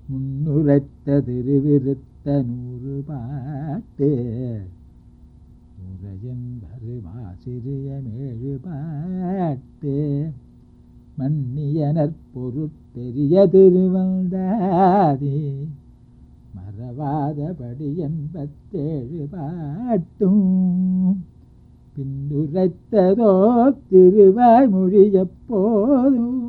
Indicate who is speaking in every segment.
Speaker 1: முன்னுரைத்த திருவிருத்த நூறு பாட்டு முறையின் வருமா சிறிய மேழு பாட்டு மன்னியனர் பொருட்பெரிய திருவந்தாதி மறவாதபடி எண்பத்தேழு பாட்டும் பின்னுரைத்ததோ திருவாய்மொழி எப்போதும்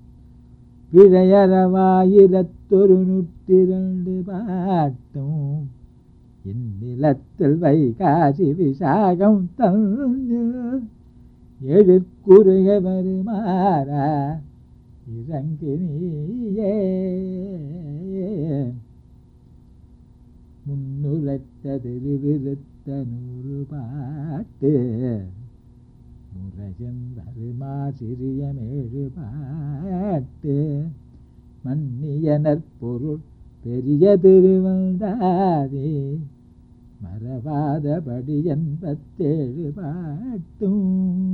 Speaker 1: பிழையறவாயிரத்தொரு நூற்றிரண்டு பாட்டும் இந்நிலத்தில் வைகாசி விசாகம் தந்து எழுக்குறுக வருமாறா இறங்கினியே முன்னுரைத்த திருவிருத்த நூறு பாட்டு முறையும் வருமா சிறிய மேழு பாட்டு மன்னியனர் பொருள் பெரிய திருவந்தாதே மறவாதபடி எண்பத்தேழு பாட்டும்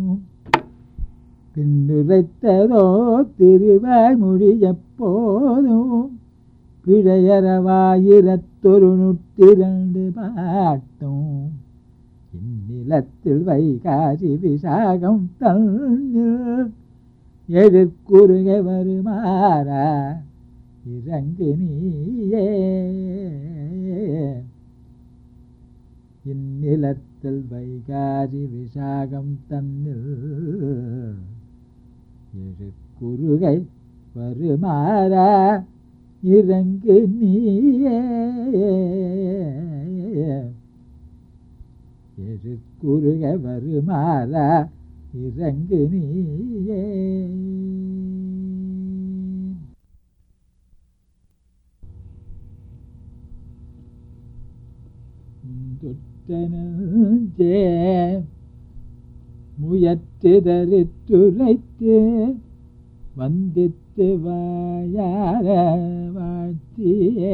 Speaker 1: பின்னுரைத்ததோ திருவாய்மொழி எப்போதும் பிழையறவாயிரத்தொரு நூற்றிரண்டு பாட்டும் இந்நிலத்தில் வைகாசி விசாகம் தந்து எழுக்குறுக வருமாறா இறங்கு நீயே இந்நிலத்தில் வைகாசி விசாகம் தன்னில் எழுக்குறுகை வருமாறா இறங்கு நீயே எழுக்குறுக வருமாறா இறங்கு நீயே தொட்டனே முயற்றுதறித்துரைத்து வந்தித்து வாயார வாழ்த்தியே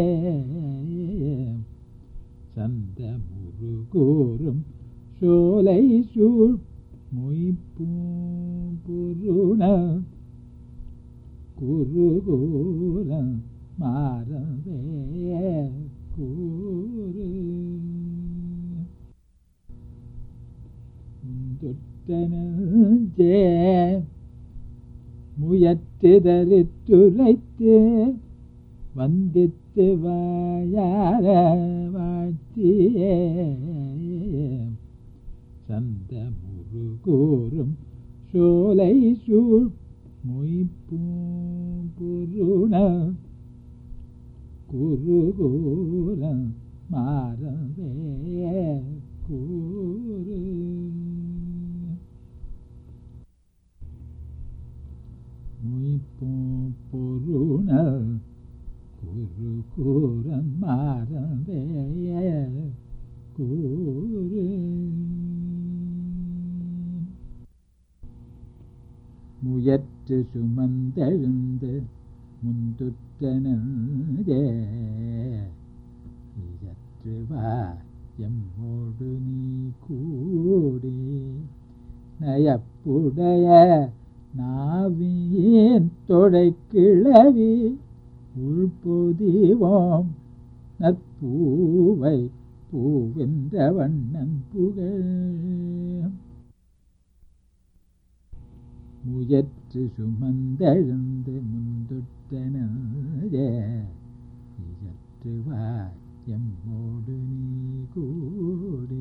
Speaker 1: சந்த முருகூறும் சோலை சூழ் மொய்பூருண குருகூர மாறவே கூறு தொட்டனே முயற்றுதறித்துரைத்து வந்தித்து வாயார வாழ்த்தியே சந்த முருகூறும் சோலை சூழ் மொய்பூருண குருகூர மாறவே கூறு பொருண குரு கூரன் மாறவே கூறு முயற்று சுமந்தெழுந்து முந்துற்றனே இயற்றுவா எம்மோடு நீ கூடி நயப்புடைய நாவியின் தொடை கிளவி உள்பொதிவோம் நற்பூவை பூவென்ற வண்ணன் புகழ் முயற்று சுமந்தெழுந்து முந்துட்டனே இயற்றுவாய் எம்மோடு நீ கூடி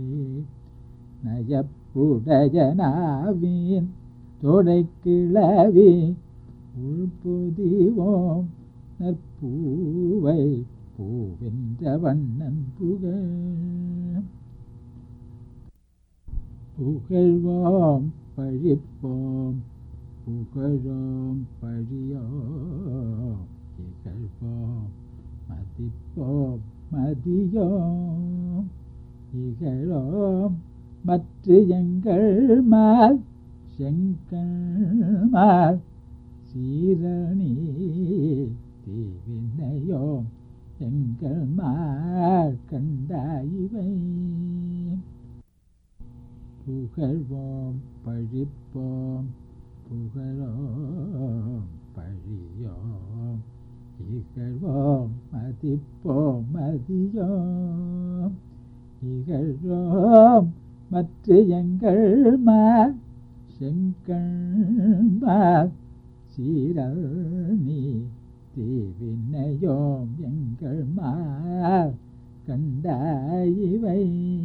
Speaker 1: நயப்புடைய நாவின் தொடை கிளவி உள்பொதிவோம் நற்பூவை பூவென்ற வண்ணன் புகழ் புகழ்வோம் பழிப்போம் புகழோம் பழியோம் இகழ்வோம் மதிப்போம் மதியோம் இகழோம் மற்ற எங்கள் மால் செங்கமால் சீரணி தீவினையோம் எங்கள் மால் கண்டாயிவை புகழ்வோம் பழிப்போம் புகழோம் பழியோம் இகழ்வோம் மதிப்போம் மதியோம் இகழ்வோம் மற்ற எங்கள் மார் செங்கண்மார் சீரல் நீ தீவினையோம் எங்கள் மார் கண்டாய் இவை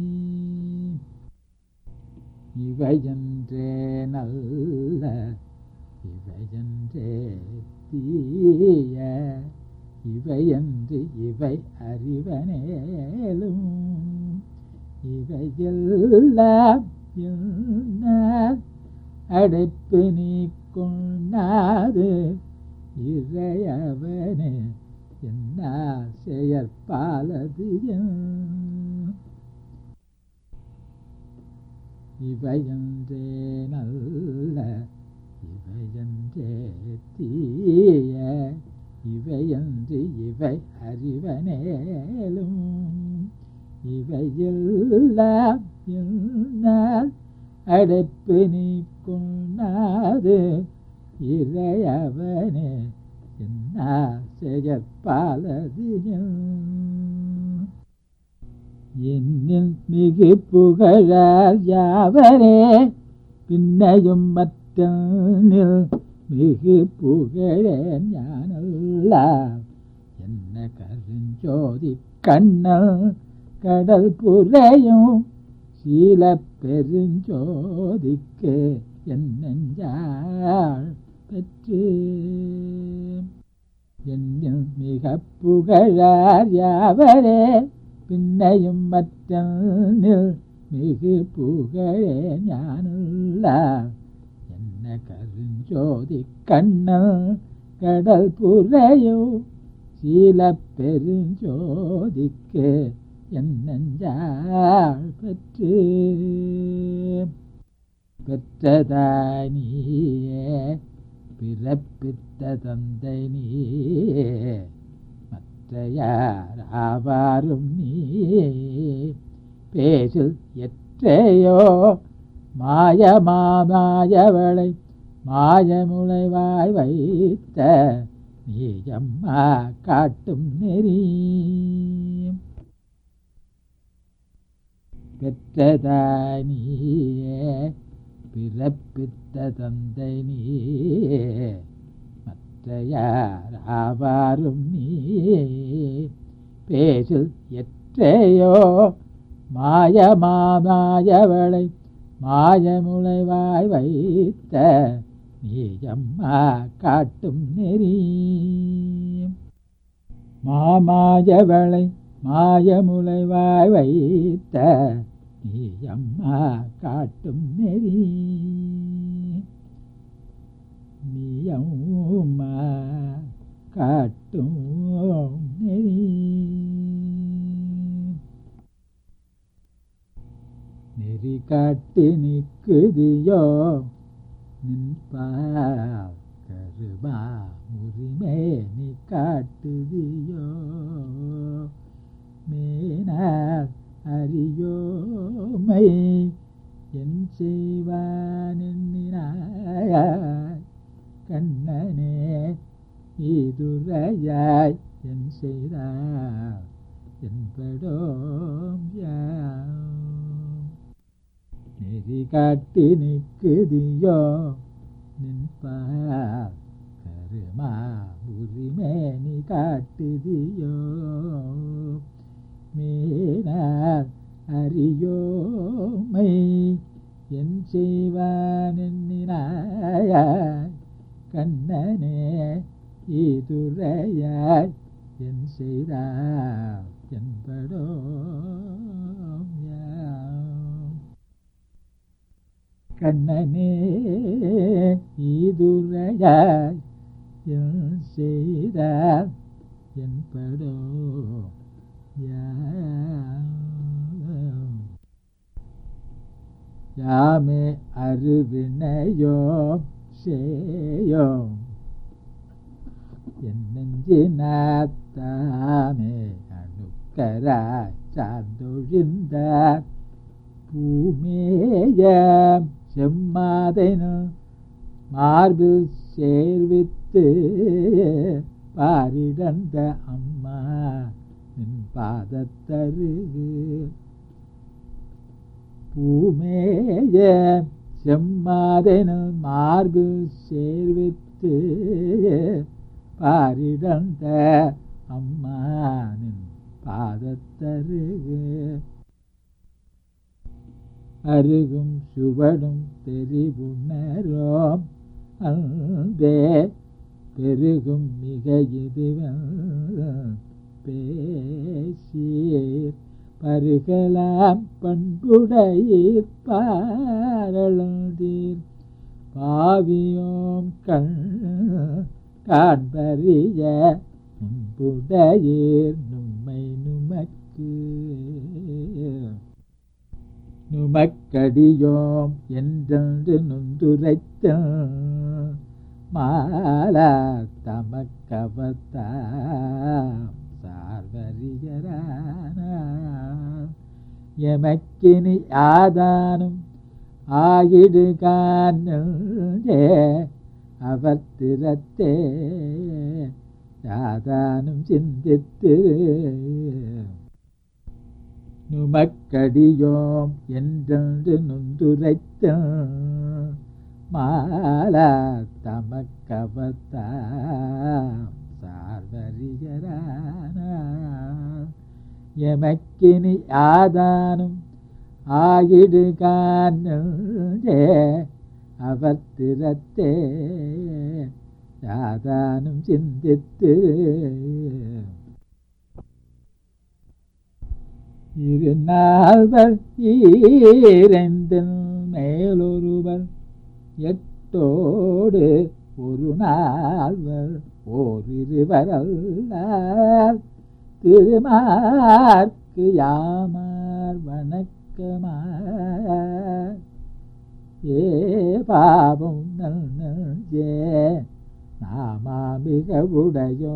Speaker 1: இவையன்றே நல்ல இவையன்றே தீய இவையன்று இவை அறிவனேலும் இவையெல்லாம் என்ன அடைப்பு நீ கொண்டாது இறையவனே என்ன செயற்பாலது இவையன்றே நல்ல இவையன்றே தீய இவையன்று இவை அறிவனேலும் இவையெல்லாம் என்னால் அடைப்பு நீ கொண்டாது இறையவனே என்ன செயற்பாலது என்னில் மிகு புகழார் யாவரே பின்னையும் மற்றனில் மிகு புகழேன் ஞானல்ல என்ன கருஞ்சோதி கண்ணல் கடல் புறையும் சீல பெருஞ்சோதிக்கு என் நெஞ்சாள் பெற்று என்னில் மிக புகழார் யாவரே பின்னையும் மற்றனில் மிகு புகழே ஞானல்ல என்ன கருஞ்சோதி கண்ணல் கடல் புறையும் சீல பெருஞ்சோதிக்கு என் நெஞ்சாள் பெற்று பெற்றதானியே பிறப்பித்த தந்தை நீயே மற்ற யாராவாரும் நீ பேசில் எற்றையோ மாயமாமாயவளை மாயமுளைவாய் வைத்த நீயம்மா காட்டும் நெறி பெற்றதானியே பிறப்பித்த தந்தை நீயே மற்ற யாராவாரும் நீ பேசில் எற்றையோ மாயமாமாயவளை மாயமுளைவாய் வைத்த நீயம்மா காட்டும் நெறி மாமாயவளை மாயமுளைவாய் வைத்த நீயம்மா காட்டும் நெறி நீயம்மா காட்டும் நெறி நெறி காட்டி நிற்குதியோ நின்பார் கருமா உரிமே நீ காட்டுதியோ மேனார் அறியோமை என் செய்வான் எண்ணினாய் கண்ணனே இதுரையாய் என் செய்தார் என்படோம் யாம் நெறி காட்டி நிற்குதியோ நின்பார் கருமா உரிமே நீ காட்டுதியோ மேனார் அறியோமை என் செய்வான் எண்ணினாய் கண்ணனே இதுரையாய் என் செய்தார் என்படோம் யாம் கண்ணனே இதுரையாய் என் செய்தார் என்படோ யாமே அருவினையோம் சேயோம் என் நெஞ்சினாத்தாமே அணுக்கராய் சார்ந்தொழிந்தார் பூமேய செம்மாதைனு மார்பில் சேர்வித்து பாரிடந்த அம்மா நின் பாதத்தருகு பூமேய செம்மாதெனும் மார்பில் சேர்வித்து பாரிடந்த அம்மானின் பாதத்தருகு அருகும் சுவடும் தெரிவுணரோம் அன்பே பெருகும் மிக இதுவன் பேசீர் பருகலாம் பண்புடையீர் பாரளந்தீர் பாவியோம் கண் காண்பறிய நும்புடையீர் நும்மை நுமக்கு நுமக்கடியோம் என்றென்று நொந்துரைத்த மாலா தமக்கவத்தாம் சார்வரியரான எமக்கினி ஆதானும் ஆகிடு காணே அவர் திறத்தே யாதானும் சிந்தித்து நுமக்கடியோம் என்றென்று நொந்துரைத்த மாலா தமக்கவத்தாம் சார்வரியரான எமக்கினி ஆதானும் ஆகிடு காணே அவர் திறத்தே யாதானும் சிந்தித்து இருநாள்வர் ஈரெந்தின் மேலொருவர் எட்டோடு ஒரு நாள்வர் ஓரிருவர் அல்ல திருமார்க்கு யாமார் வணக்கமார் ஏ பாவம் நல்நே நாமா மிக உடையோ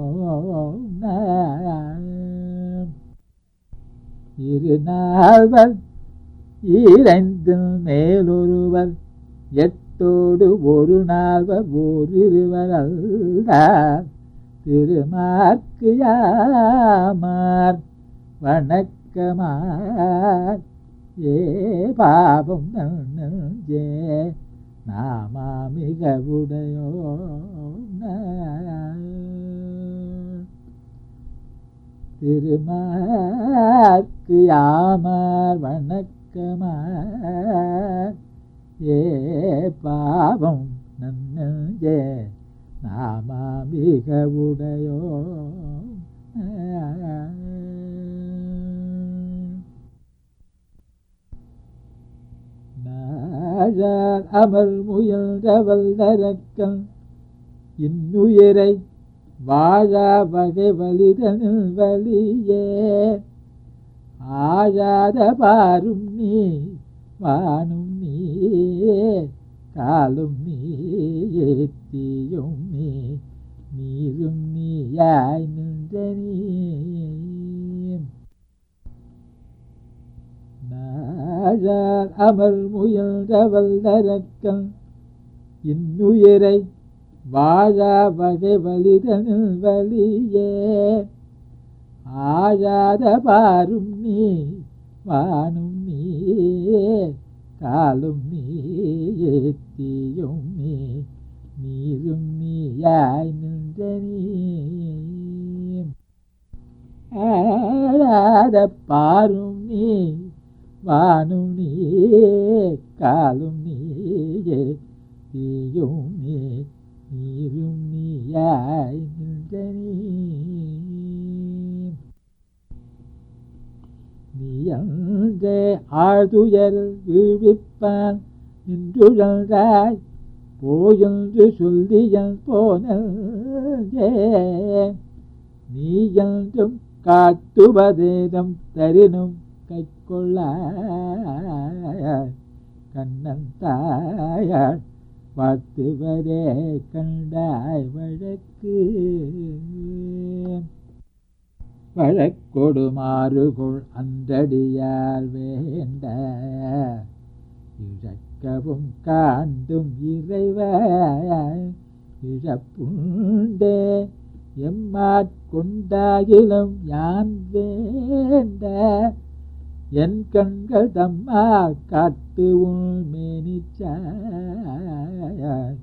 Speaker 1: இருநாள்வர் ஈரைந்து மேலொருவர் எட்டோடு ஒரு நாள்வர் ஓரிருவர் அல்ல திருமார்க்கு யாமார் வணக்கமார் ஏ பாவம் நே நாமா மிக உடையோ திருமார்க்கு யாமார் வணக்கமார் ஏ பாவம் நன்னே நாமா மிக உடையோ நாழார் அமர் முயல்றவல் நரக்கம் இன்னுயிரை வாழா வகை வலிதனில் வலியே ஆழாத பாரும் நீ வானும் நீயே காலும் நீயே தீயும் நீ நீரும் நீயாய் நின்ற நீ நாழார் அமர் முயல்றவல் நரக்கம் இன்னுயிரை வாழா வகை வலிதனில் வலியே ஆழாத பாரும் நீ வானும் நீயே காலும் நீயே தீயும் நீ நீரும் நீயாய் நின்ற நீ ஆழாத பாரும் நீ வானும் நீயே காலும் நீயே தீயும் நீ நீரும் நீயாய் நின்ற நீயன்றே ஆழ்துயர் வீழ்விப்பான் நின்றுழன்றாய் போயென்று சொல்லியன் போனே நீ என்றும் காட்டுவதேதம் தரினும் கைக்கொள்ள கண்ணன் தாயாள் வாழ்த்துவதே கண்டாய் வழக்கு வழக்கொடுமாறுகொள் அன்றடியார் வேண்ட இழக்கவும் காண்டும் இறைவ இழப்புண்டே எம்மாட்கொண்டாகிலும் யான் வேண்ட என் கண்கள் தம்மா காட்டு உள்மேனிச்சாய்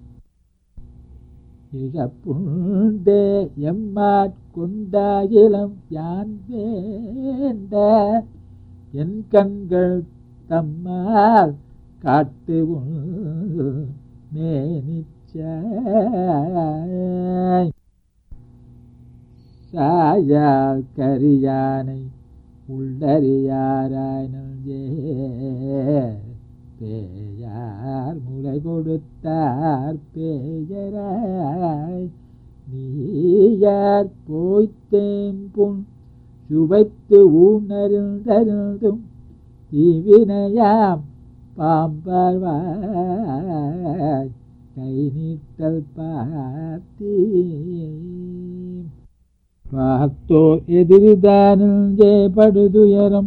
Speaker 1: இழப்புண்டே எம்மாட்கொண்டாகிலும் யான் வேண்ட என் கண்கள் தம்மால் காட்டு மேனிச்சாய் சாயால் கரியானை உள்ளறியாராய் நெஞ்சே பேயார் முளை கொடுத்தார் பேயராய் நீயார் போய்த்தேன் புண் சுவைத்து ஊனருந்தருந்தும் தீவினையாம் பாம்பார்வாய் கை நீட்டல் பார்த்தீ பார்த்தோர் எதிரிதானே படுதுயரம்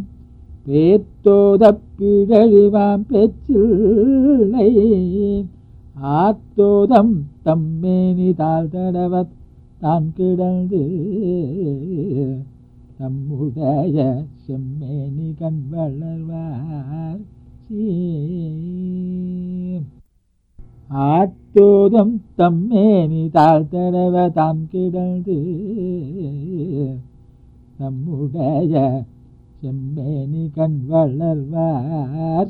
Speaker 1: பேத்தோதப்பிழழிவாம் பேச்சில்லை ஆத்தோதம் தம்மேனி தாழ் தடவத் தான் கிடந்து தம்முடைய செம்மேனி கண் வளர்வார் ஆத்தோதம் தம்மேனி தாழ் தடவ தான் கிடந்து நம்முடைய செம்மேனி கண் வளர்வார்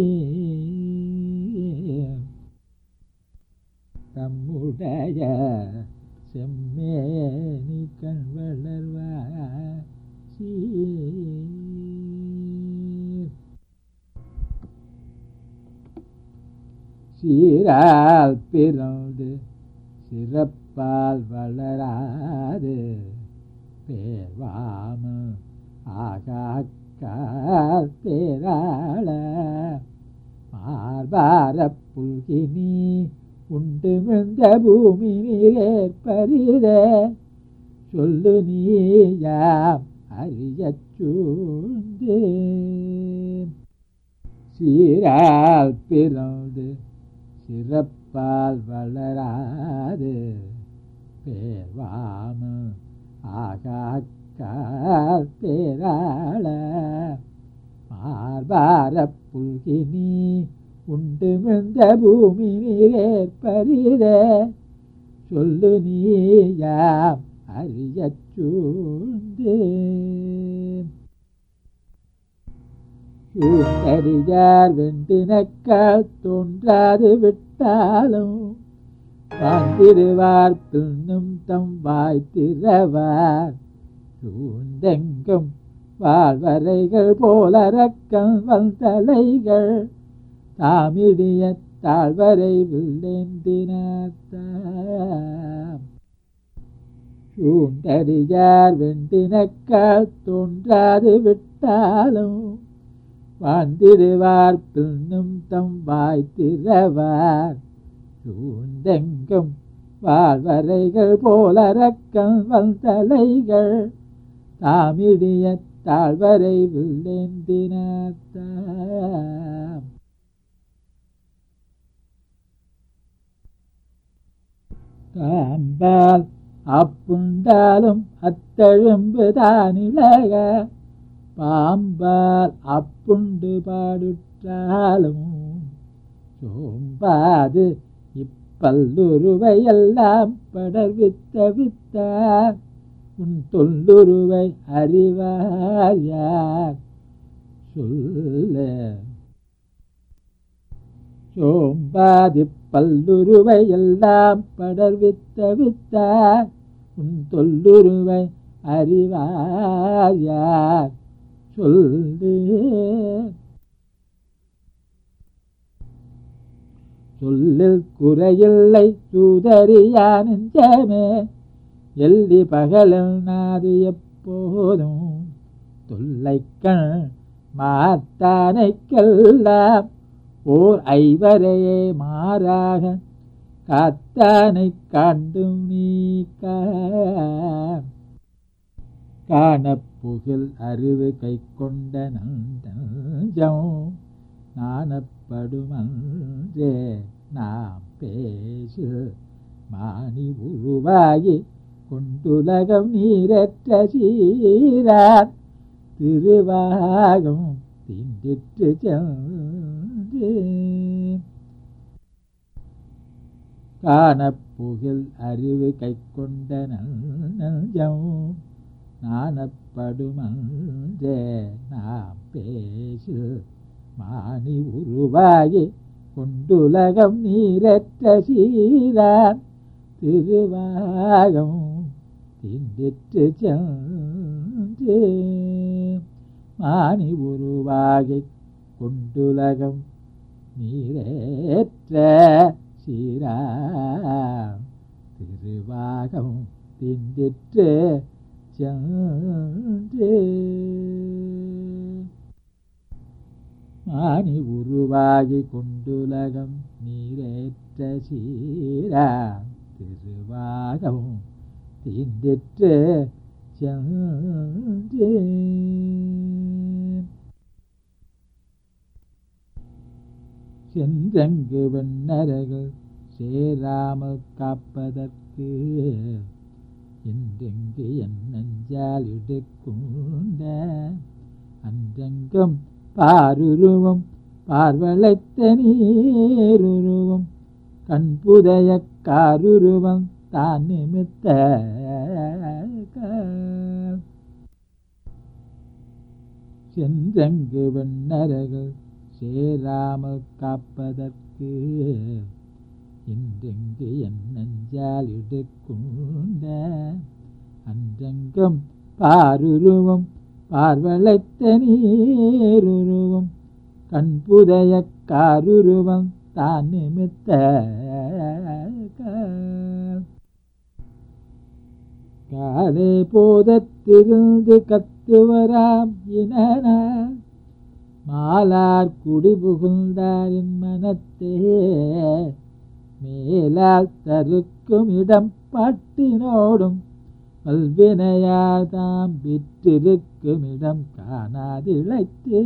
Speaker 1: தம்முடைய செம்மேனி கண் வளர்வார் சீரால் பிறந்து சிறப்பால் வளராது பேர்வாம ஆகாக்கால் பேராள மார்பார புல்கினி உண்டு மிழ்ந்த பூமி நீரேற்பரிதே சொல்லு நீயாம் அறியச் சூழ்ந்தே சீரால் பிறந்து சிறப்பால் வளராது பேர்வாம ஆகாக்கால் பேராள மார்பார புல்கினி உண்டு மிழ்ந்த பூமி நீரேற்பரிதே சொல்லு நீயாம் அறியச் சூழ்ந்தே சூழ்ந்தறியார் வெண்டினக்கால் தோன்றாது விட்டாலும் வாழ்ந்திருவார் பின்னும் தம் வாய்த்திரவார் சூழ்ந்தெங்கும் வாழ்வரைகள் போலறக்கம் வந்தலைகள் தாமிடிய தாழ்வரை வில்லேந்தினாத்தாம் சூண்டறியார் வெண்டினக்கால் தோன்றாது விட்டாலும் வாழ்ந்திடுவார் பின்னும் தம் வாய்த்திரவார் சூண்டெங்கும் வாழ்வரைகள் போலறக்கம் வந்தலைகள் தாமிடிய தாழ்வரை வில்லேந்தினாத்தாம் தாம்பால் அப்புண்டாலும் அத்தழும்பு தானிலக பாம்பால் அப்புண்டு பாடுற்றாலும் சோம்பாது இப்பல்லுருவை எல்லாம் படர்வித்த வித்தார் உன் தொல்லுருவை அறிவார் யார் சொல்ல சோம்பாதி பல்லுருவை எல்லாம் படர்வித்த வித்தார் உன் தொல்லுருவை அறிவார் யார் சொல்லு சொல்லில் குறையில்லை சூதறியா நெஞ்சமே எல்லி பகலில் நாது எப்போதும் தொல்லைக்கண் மாத்தானைக்கெல்லாம் ஓர் ஐவரையே மாறாக காத்தானை காண்டும் நீ காணப்புகில் அறிவு கை கொண்ட நஞ்சம் நாணப்படுமன்றே நாம் பேசு மாணி உருவாகி கொண்டுலகம் நீரற்ற சீரார் திருவாகம் திண்டிற்று சென்று காணப்புகில் அறிவு கை கொண்ட நஞ்சம் நாணப்படுமன்றே நாம் பேசு மாணி உருவாகி கொண்டுலகம் நீரற்ற சீரான் திருவாகம் திண்டிற்று சென்று மாணி உருவாகி கொண்டுலகம் நீரேற்ற சீரா திருவாகம் திண்டிற்று சென்று மாணி உருவாகி கொண்டுலகம் நீரேற்ற சீரா திருவாகம் திண்டிற்று சென்று சென்றங்கு வெண்ணரகள் சேராமல் காப்பதற்கு என்றெங்கு என் நஞ்சால் எடுக்குண்ட அன்றெங்கும் பாருருவம் பார்வளைத்த நீருருவம் கண்புதைய காருருவம் தான் நிமித்த சென்றங்கு வெண்ணரகள் சேராமல் காப்பதற்கு இன்றெங்கு என் நஞ்சால் எடுக்குண்ட அன்றெங்கும் பாருருவம் பார்வளைத்த நீருருவம் கண்புதைய காருருவம் தான் நிமித்த காலை போதத்திருந்து கத்துவராம் இனன மாலார் குடி புகுந்தாரின் மனத்தே மேலால் தருக்கும் இடம் பாட்டினோடும் பல்வினையார் தாம் விற்றிருக்கும் இடம் காணாதிழைத்து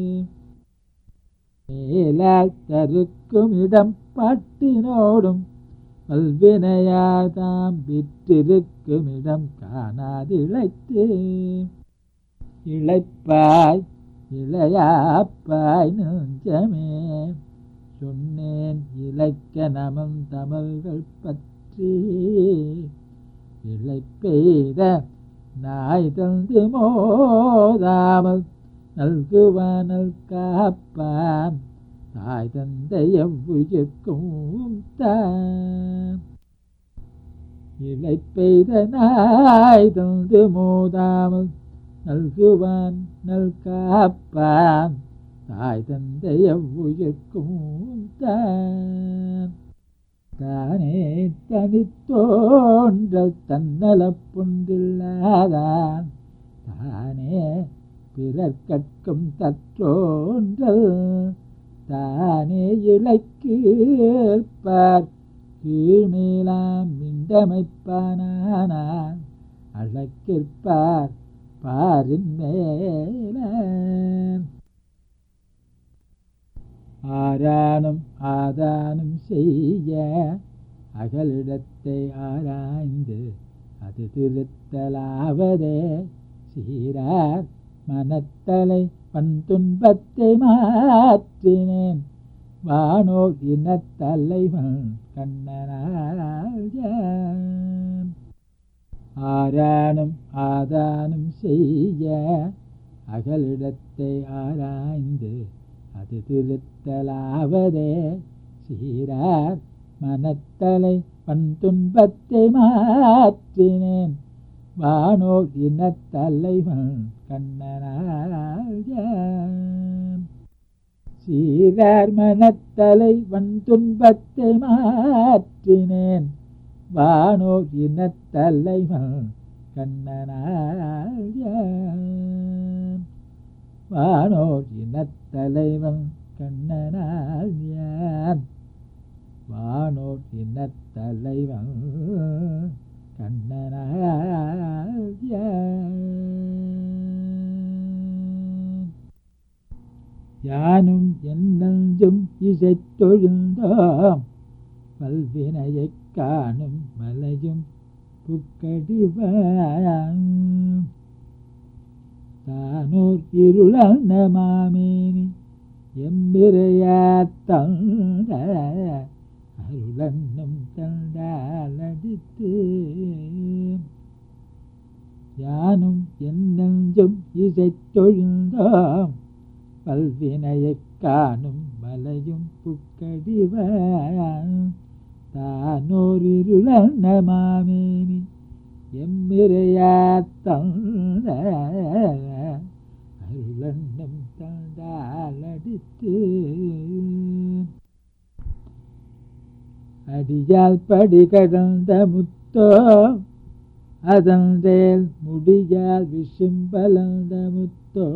Speaker 1: மேலால் தருக்கும் இடம் பாட்டினோடும் பல்வினையார் தாம் விற்றிருக்கும் இடம் காணாதிழைத்து இழைப்பாய் இளையாப்பாய் நெஞ்சமே சொன்னேன் இழைக்க நமம் தமிழ்கள் பற்றி இழை பெய்த நாய் தந்து மோதாமல் நல்குவானல் காப்பான் தாய் தந்தை எவ்வுயிர்க்கும் தான் இழை பெய்த நாய் தந்து மோதாமல் நல்குவான் நல் காப்பான் தாய் தந்தை எவ்வுயிர்க்கும் தான் தானே தனித்தோன்றல் தன்னலப்புண்டில்லாதான் தானே பிறர் கற்கும் தற்றோன்றல் தானே இழைக்கீர்ப்பார் கீழ்மேலாம் மிண்டமைப்பானான் அழக்கிற்பார் பாரின் மேல ஆரானும் ஆதானும் செய்ய அகலிடத்தை ஆராய்ந்து அது திருத்தலாவதே சீரார் மனத்தலை பண் துன்பத்தை மாற்றினேன் வானோ இனத்தலைவன் கண்ணனால் ஆரானும் ஆதானும் செய்ய அகலிடத்தை ஆராய்ந்து அது திருத்தலாவதே சீரார் மனத்தலை பண் துன்பத்தை மாற்றினேன் வானோர் இனத்தலைவன் கண்ணனால் சீரார் மனத்தலை வன் துன்பத்தை மாற்றினேன் வானோர் இனத்தலைவன் கண்ணனால் வானோர் இனத்தலைவன் கண்ணனால் யான் வானோர் இனத்தலைவன் கண்ணனால் யானும் என்னஞ்சும் இசைத்தொழுந்தோம் பல்வினையைக் காணும் மலையும் புக்கடிவான் தானோர் இருளந்த மாமேனி எம்பிரையாத்தந்த அருளன்னும் தண்டாலடித்து யானும் என்னெஞ்சும் இசைத்தொழுந்தோம் பல்வினையைக் காணும் மலையும் புக்கடிவான் தானோரிருளந்த மாமேனி எம்மிரையாத்தந்த அருளன்னம் தந்தாலடித்து அடியால் படி கடந்த முத்தோ அதந்தேல் முடியால் விசும்பலந்த முத்தோ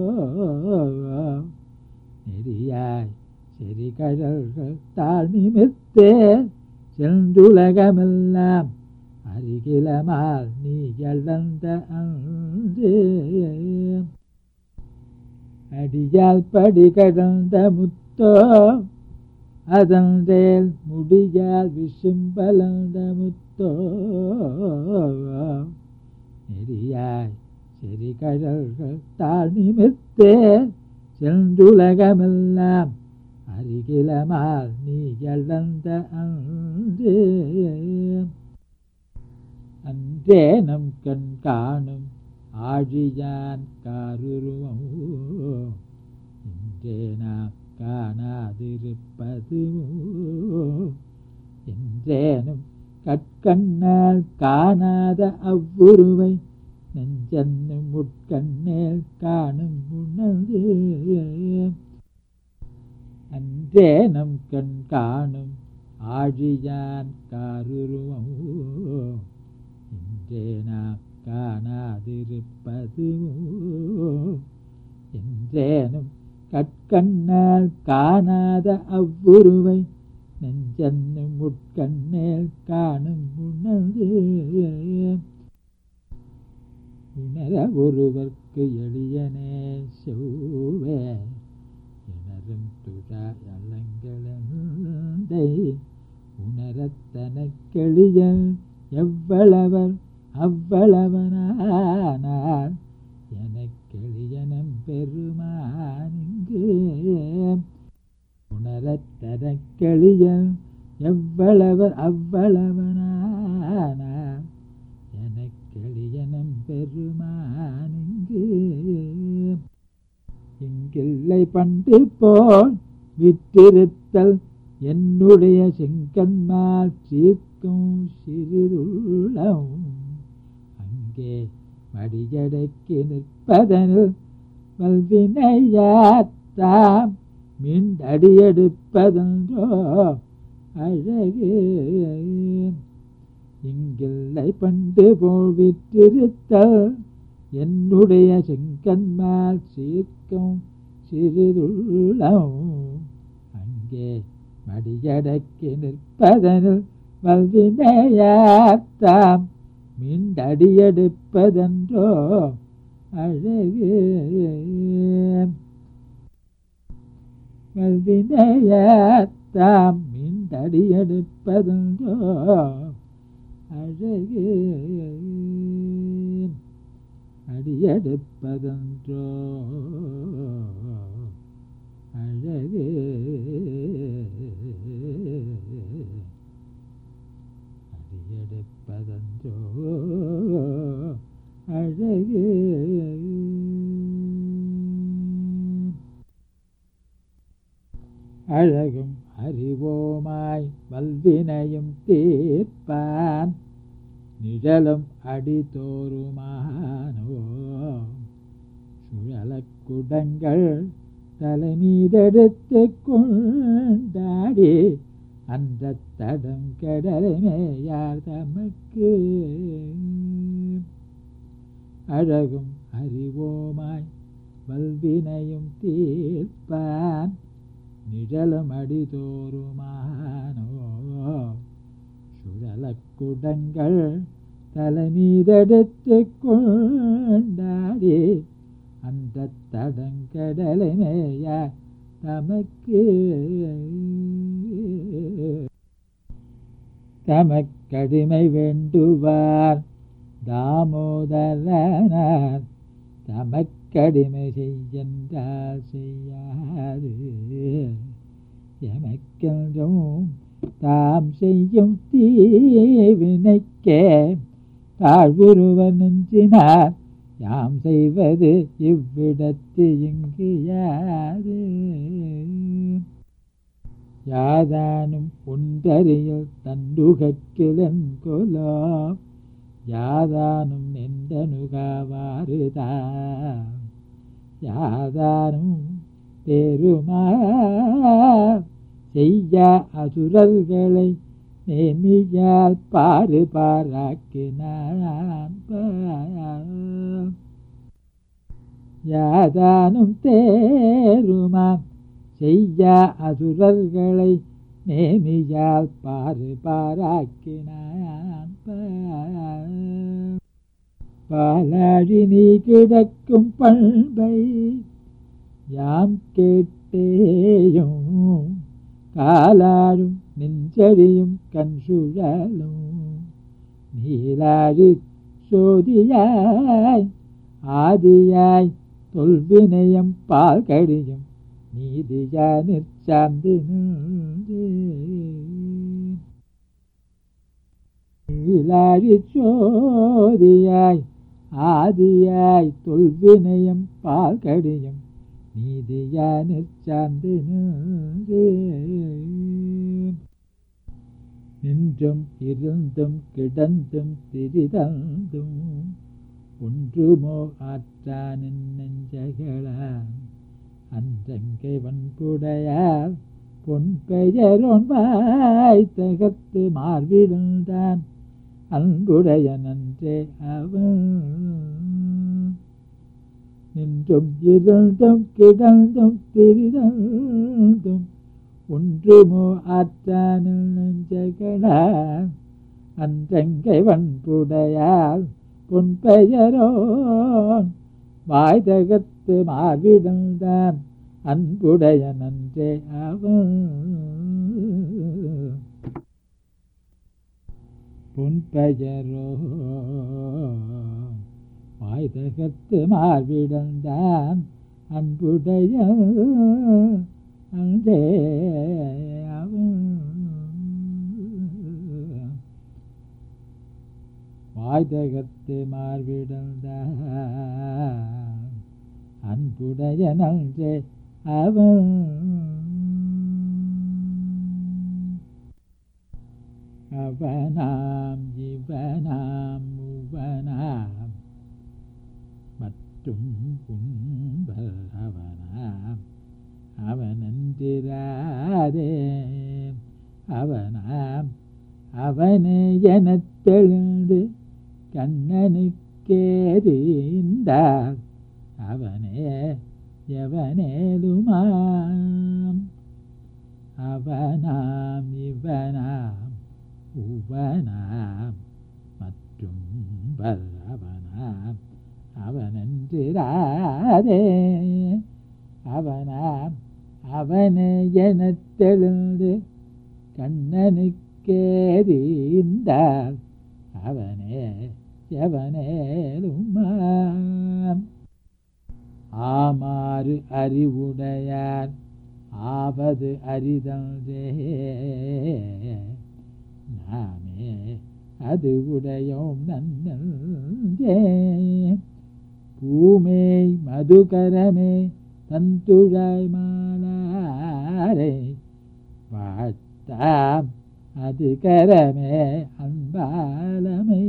Speaker 1: நெறியாய் செறி கடல்கள் தாழ் நிமித்தே சென்றுலகமெல்லாம் அருகிலமால் நீ எழுந்த அன்று அடியால் படி கடந்த முத்தோ அதந்தேல் முடியால் விசும்பலந்த முத்தோ நெறியாய் செறி கடல்கள் தாழ் நிமித்தே சென்றுலகமெல்லாம் அருகிலமால் நீ எழுந்த அன்று அன்றே நம் கண் காணும் ஆழியான் காருருவம் இன்றே நாம் காணாதிருப்பது என்றேனும் கற்கண்ணால் காணாத அவ்வுருவை நெஞ்சன்னும் முட்கண்ணேல் காணும் உணர்ந்து அன்றே நம் கண் காணும் ஆழியான் காருருவம் இன்றே நாம் காணாதிருப்பது என்றேனும் கற்கண்ணால் காணாத அவ்வுருவை நெஞ்சன்னும் முட்கண்ணேல் காணும் உணர்ந்து உணர ஒருவர்க்கு எளியனே செவ்வே இணரும் துழாய் அலங்களந்தை உணரத்தனக்கெளியன் எவ்வளவர் அவ்வளவனானார் எனக்கெளியனம் பெருமானிங்கு உணரத்தனக்கெளியன் எவ்வளவர் அவ்வளவனானார் எனக்கெளியனம் பெருமானிங்கு இங்கில்லை பண்டு போல் விற்றிருத்தல் என்னுடைய செங்கன்மால் சீர்க்கும் சிறிதுள்ளம் அங்கே மடியடைக்கு நிற்பதனில் வல்வினையாத்தாம் மீண்டடியெடுப்பதென்றோ அழகு இங்கில்லை பண்டு போல் விற்றிருத்தல் என்னுடைய செங்கன்மால் சீர்க்கும் சிறிதுள்ளம் அங்கே மடியடக்கி நிற்பதனில் வல்வினையாத்தாம் மீண்டடியெடுப்பதென்றோ அழகு வல்வினையாத்தாம் மீண்டடியெடுப்பதென்றோ அழகு அடியெடுப்பதென்றோ அழகு அடியெடுப்பதென்றோ அழகு அழகும் அறிவோமாய் வல்வினையும் தீர்ப்பான் நிழலும் அடிதோறுமானோ சுழலக்குடங்கள் தலைமீதெடுத்து கொண்டாடி அந்த தடம் கடலைமேயார் தமக்கு அழகும் அறிவோமாய் வல்வினையும் தீர்ப்பான் நிழலும் அடிதோறுமானோ சுழலக்குடங்கள் தலைமீதெடுத்து கொண்டாடி அந்த தடங்கடலை மேயா தமக்கு தமக்கு தமக்கடிமை வேண்டுவார் தாமோதரனார் தமக்கடிமை செய்கின்றார் செய்யாது எமக்கென்றும் தாம் செய்யும் தீவினைக்கே தாழ்வுருவர் நெஞ்சினார் யாம் செய்வது இவ்விடத்து இங்கு யாது யாதானும் ஒன்றறியல் தண்டுகற்கிலன் கொலோ யாதானும் நெண்டனுகாவாறுதா யாதானும் பெருமா செய்ய அசுரர்களை நேமியால் பாரு பாராக்கினான் யாதானும் தேருமாம் செய்ய அசுரர்களை நேமியால் பாரு பாராக்கினான் பாலாழி நீ கிடக்கும் பண்பை யாம் கேட்டேயும் காலாடும் நெஞ்சடியும் கண் சுழலும் நீலாழி சோதியாய் ஆதியாய் தொல்வினயம் பால் கடியும் நீதியா நிற்சார்ந்து நீலாழி சோதியாய் ஆதியாய் தொல்வினயம் பால் கடியும் நீதியா நிற்சார்ந்து நின்றும் இருந்தும் கிடந்தும் திரிதந்தும் ஒன்றுமோ ஆற்றான் நெஞ்சகளான் அன்றங்கை வன்புடையார் பொன் பெயரொன் வாய் தகத்து மார்பிடுந்தான் அன்புடைய நன்றே அவன் நின்றும் இருந்தும் கிடந்தும் திரிதந்தும் ஒன்றுமோ ஆற்றானில் நெஞ்சகடா அன்றங்கை வன்புடையால் பொன் பெயரோ வாய்தகத்து மார்பிடந்தான் அன்புடைய நன்றே அவன் பொன் பெயரோ வாய்தகத்து மார்பிடந்தான் அன்புடைய அன்றே அவன் வாய்தகத்து மார்பிடந்தான் அன்புடைய நன்றே அவன் அவனாம் இவனாம் உவனாம் மற்றும் கும்பல் அவனாம் அவனன்றிராதே அவனாம் அவனே எனத் தெழுந்து கண்ணனுக்கேறிந்தார் அவனே எவனேலுமாம் அவனாம் இவனாம் உவனாம் மற்றும் வல்லவனாம் அவனன்றிராதே அவனாம் அவனே எனத் தெழுந்து கண்ணனுக்கேறிந்தார் அவனே எவனேலுமாம் ஆமாறு அறிவுடையார் ஆவது அரிதன்றே நாமே அது உடையோம் நன்னே பூமே மதுகரமே தந்துழாய் மாலாரை வாழ்த்தாம் அது கரமே அன்பாலமை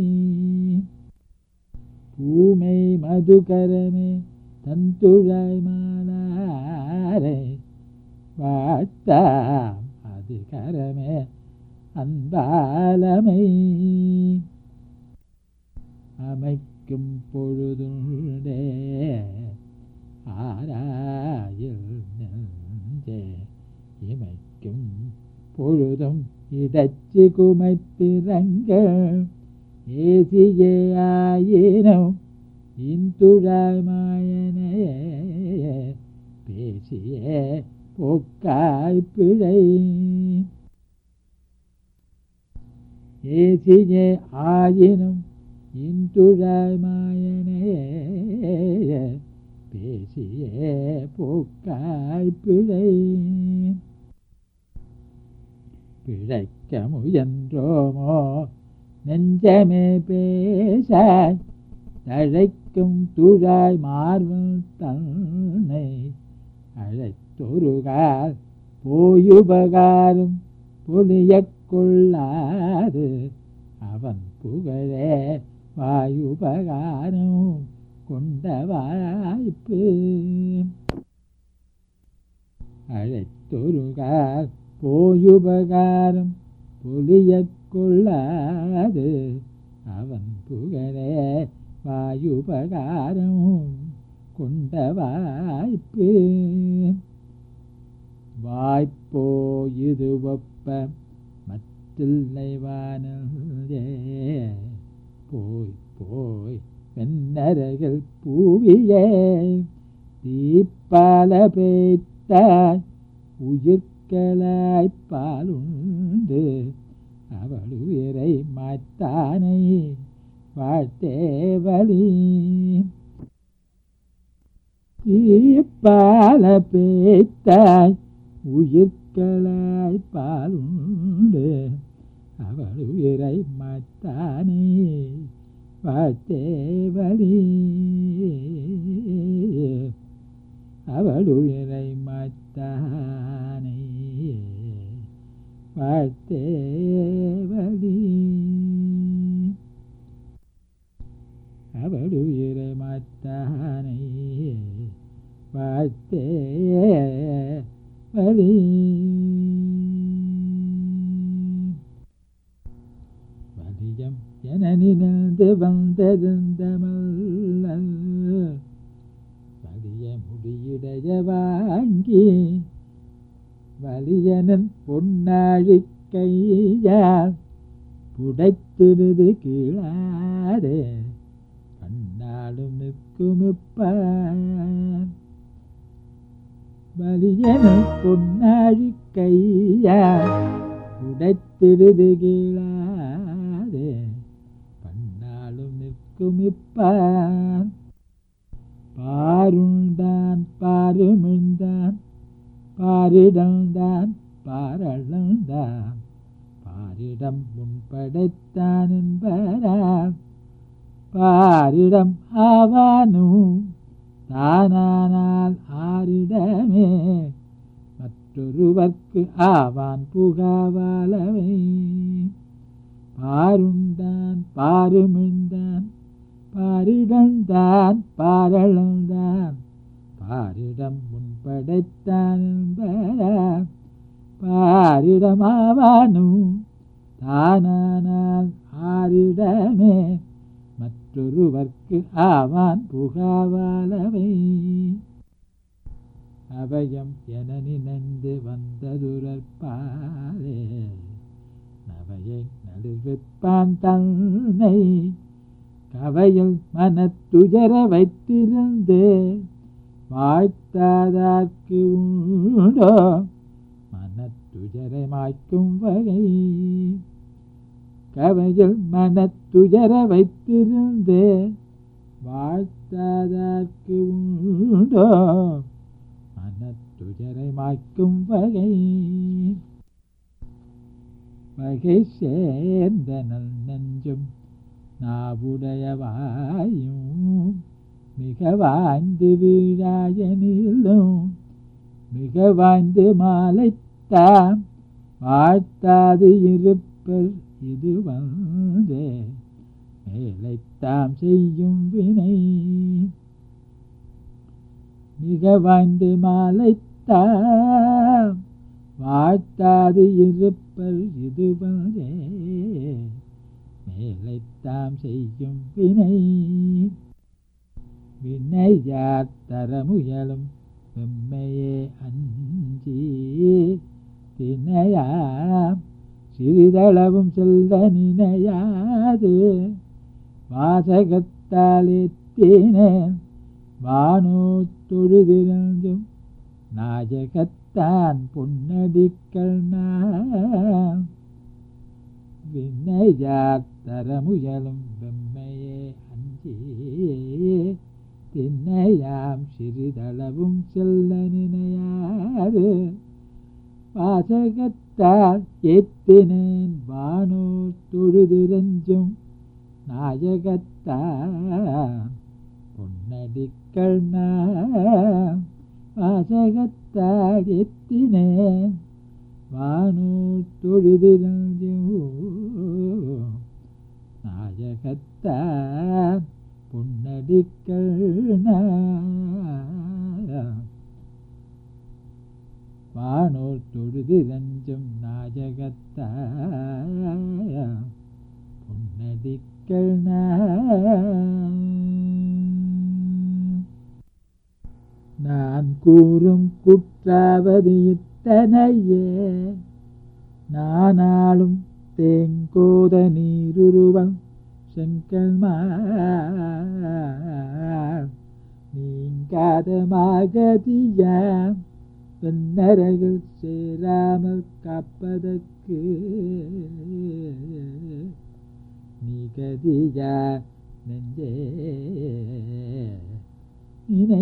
Speaker 1: பூமை மதுகரமே தந்துழாய் மாலாரை வாழ்த்தாம் அது கரமே அன்பாலமை அமைக்கும் பொழுதுண்டே ஆராயில் நெஞ்சே இமைக்கும் பொழுதும் இடச்சி குமைத்திரங்க ஏசியே ஆயினும் இன்துழாய் மாயனே பேசியே போக்காய் பிழை ஏசியே ஆயினும் இன்றுழாய் மாயனே பேசியே போக்காய் பிழை பிழைக்க முயன்றோமோ நெஞ்சமே பேசாய் தழைக்கும் துழாய் மார்பல் தன்னை அழைத்தொருகால் போயுபகாரம் பொலியக் கொள்ளாது அவன் புகழே வாயுபகாரம் கொண்ட வாய்ப்பு அழைத்தொருகால் போயுபகாரம் பொலியக் கொள்ளாது அவன் புகழே வாயுபகாரம் கொண்ட வாய்ப்பு வாய்ப்போ இது ஒப்ப மத்தில்லை வானே போய் போய் வெண்ணரகள் பூவியே தீப்பால பேய்த்தாய் உயிர்களாய் பாலுண்டு அவளுயிரை மாத்தானை வாழ்த்தேவலி தீப்பால பேய்த்தாய் உயிர்களாய் பாலுண்டு அவள் உயிரை மாத்தானே வாழ்த்தேவலி அவள் உயிரை மாத்தானே வாழ்த்தேவலி அவள் உயிரை மாத்தானே வாழ்த்தே வலி வலியம் என நினைந்து வந்ததுந்தமல் வலிய முடியுடைய வாங்கி வலியனன் பொன்னாழி கையால் புடைத்திடுது கீழாதே கண்ணாலும் நிற்குமிப்பான் வலியன பொன்னாழி கையா உடைத்திடுது கீழாதே பண்ணாலும் நிற்கும் இப்பான் பாருண்டான் பாருமிழ்ந்தான் பாரிடம்தான் பாரளந்தான் பாரிடம் முன்படைத்தான் என்பரான் பாரிடம் ஆவானும் தானானால் ஆரிடமே மற்றொருவர்க்கு ஆவான் புகாவாலவை பாருண்டான் பாருமிழ்ந்தான் பாரிடம்தான் பாரளந்தான் பாரிடம் முன்படைத்தான் என்பதான் பாரிடமாவானும் தானானால் ஆரிடமே மற்றொருவர்க்கு ஆவான் புகாவாலவை அபயம் என நினைந்து வந்ததுரற்பாலே நவையை நடுவிற்பான் தன்னை கவையில் மனத்துஜர வைத்திருந்து வாழ்த்தாதார்க்கு உண்டோ மனத்துஜரை மாய்க்கும் வகை கவையில் மனத்துஜர வைத்திருந்து வாழ்த்தாதார்க்கு உண்டோ மனத்துஜரை மாய்க்கும் வகை வகை சேர்ந்த நல் நெஞ்சும் நாவுடையவாயும் மிக வாழ்ந்து வீழாயனிலும் மிக வாழ்ந்து மாலைத்தான் வாழ்த்தாது இருப்பர் இது வந்தே மேலைத்தாம் செய்யும் வினை மிக வாழ்ந்து மாலைத்தாம் வாழ்த்தாது இருப்பர் இது வந்தே மேலைத்தாம் செய்யும் வினை வினையார் தரமுயலும் வெம்மையே அஞ்சி தினையாம் சிறிதளவும் செல்ல நினையாது வாசகத்தாலே தேனேன் வானோ தொழுதிருந்தும் நாயகத்தான் பொன்னடிக்கள் நான் விண்ணையார் தரமுயலும் வெம்மையே அஞ்சி திண்ணையாம் சிறிதளவும் செல்ல நினையாது வாசகத்தால் ஏத்தினேன் வானோ தொழுதிரஞ்சும் நாயகத்தான் பொன்னடிக்கள் நான் வாசகத்தால் எத்தினேன் வானோ தொழுதிரஞ்சும் நாயகத்தான் பொன்னடிக்கள் நான் வானோர் தொழுதிரஞ்சும் நாயகத்தாய பொன்னடிக்கள் நான் கூறும் குற்றாவது இத்தனையே நானாலும் தேங்கோத நீருருவன் செங்கல் நீங்காத மாகதியாம் வெண்ணறைகள் சேராமல் காப்பதற்கு நிகதியா நெஞ்சே இணை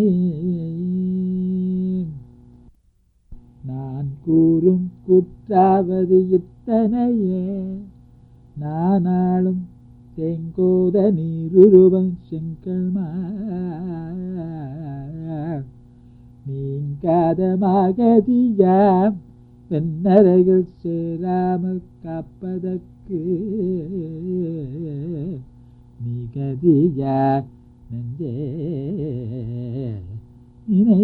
Speaker 1: நான் கூறும் குற்றாவது இத்தனையே நானாலும் தேங்கோத நீருருவன் செங்கல் நீங்காத மகதியாம் வெண்ணறைகள் சேராமல் காப்பதற்கு நிகதியா நெஞ்சே இணை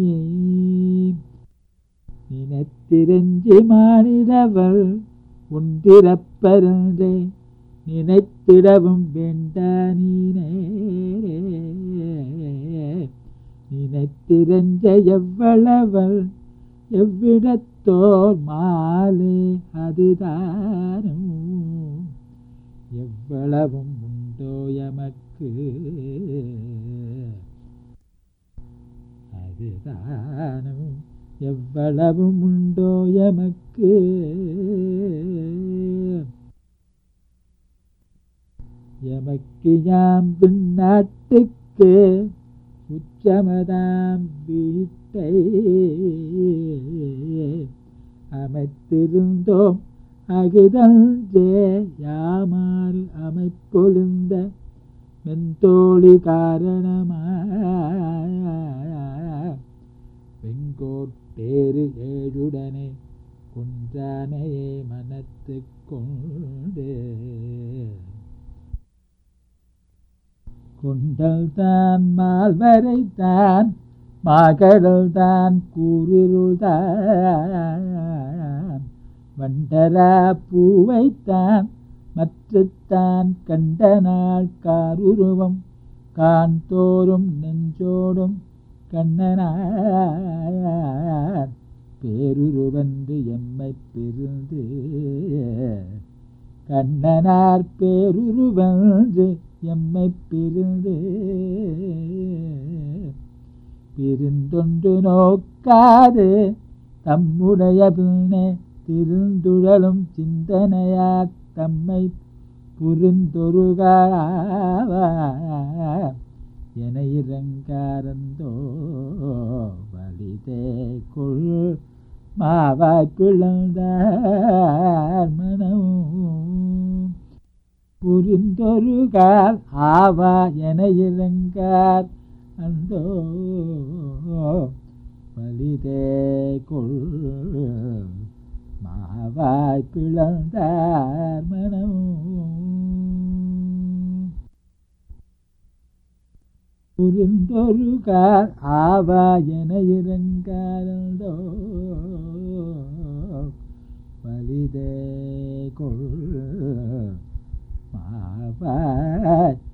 Speaker 1: நினைத்திரஞ்சி மானிடவள் ஒன்றிறப்பருந்தே நினைத்திடவும் வேண்டா நீனே நினைத்திரஞ்ச எவ்வளவள் எவ்விடத்தோர் மாலே அதுதானும் எவ்வளவும் உண்டோ எமக்கு அதுதானும் எவ்வளவும் உண்டோ எமக்கு எமக்கு யாம் பின்னாட்டுக்கு உச்சமதாம் வீட்டை அமைத்திருந்தோம் அகுதன்றே யாமாறு அமைப்பொழுந்த மென்தோழி காரணமா வெங்கோட்டேறு ஏழுடனே குன்றானையே மனத்து கொண்டு குண்டல் தான் மால்வரை தான் மாகடல் தான் கூறிருள் தான் வண்டரா பூவைத்தான் மற்றத்தான் கண்ட நாள் காருருவம் காண்தோறும் நெஞ்சோடும் கண்ணனார் பேருருவன்று எம்மை பிரிந்து கண்ணனார் பேருருவன்று எம்மை பிரிந்து பிரிந்தொன்று நோக்காது தம்முடைய பின்னே திருந்துழலும் சிந்தனையார் தம்மை புரிந்தொருகாவார் என இறங்காரந்தோ வலிதே கொள் மாவாய் பிளந்தார் மனம் புரிந்தொருகால் ஆவா என இறங்கார் அந்தோ வலிதே கொள் மாவாய் பிளந்தார் மனம் புரிந்தொருகால் ஆவா என இறங்காரந்தோ வலிதே கொள் மாவாய்